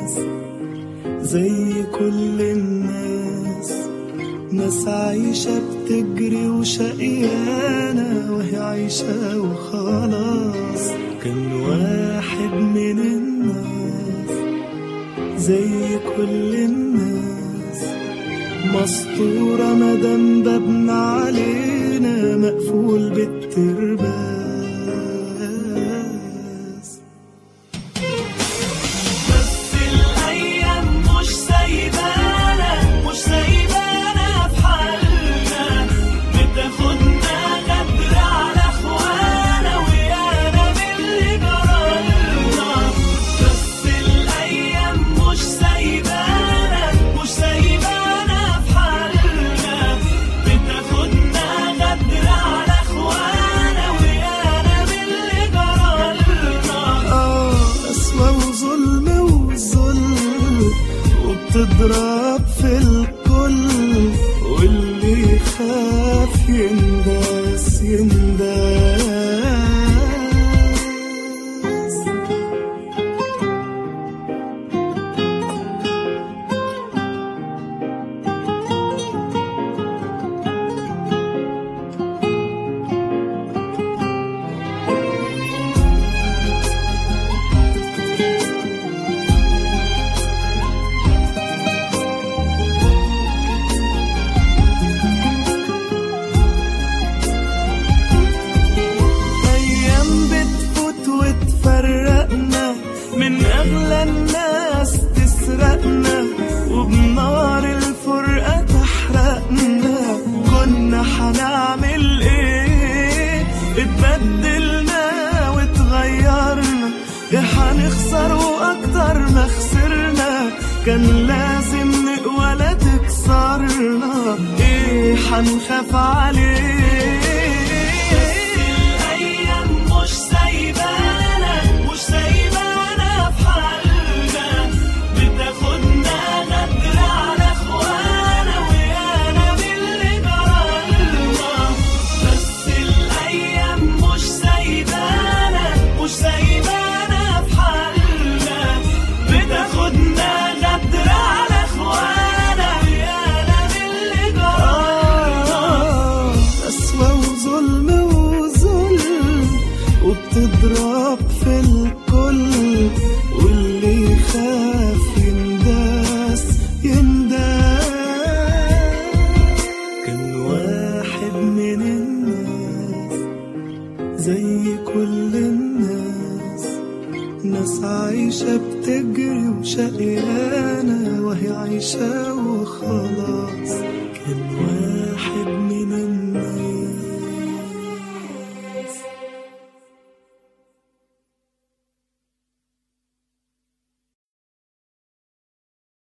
الناس زي كل الناس ناس عايشة بتجري وشقيانة وهي عايشة وخلاص كان واحد من الناس زي كل الناس مسطورة مدام بابنا علينا مقفول بالترباس بس الأيام مش سايبانا مش سايبانا في حالنا بتاخدنا غدر على إخوانا ويانا باللي جرالنا بس الأيام مش سايبانا مش سايبانا في حالنا بتاخدنا غدر على إخوانا ويانا باللي جرالنا آه قسوة وظلم وظلم وبتضرب في الكل واللي يخاف ينداس ينداس أيام بتفوت وتفرقنا من أغلى الناس تسرقنا وبنار الفرقة تحرقنا كنا حنعمل إيه اتبدلنا وتغيرنا يا حنخسر وأكتر ما خسرنا كان لازم نقوى لا تكسرنا إيه حنخاف عليه الأيام مش سايبانا مش سايبانا في حالنا بتاخدنا غدر على إخوانا ويانا باللي جرالنا بس الأيام مش سايبانا مش سايبانا في حالنا بتاخدنا غدر على إخوانا ويانا باللي جرالنا قسوة وظلم وظلم وبتضرب في الكل واللي يخاف ينداس ينداس كان واحد من الناس زي كل الناس ناس عايشة بتجري وشقيانة وهي عايشة وخلاص كان واحد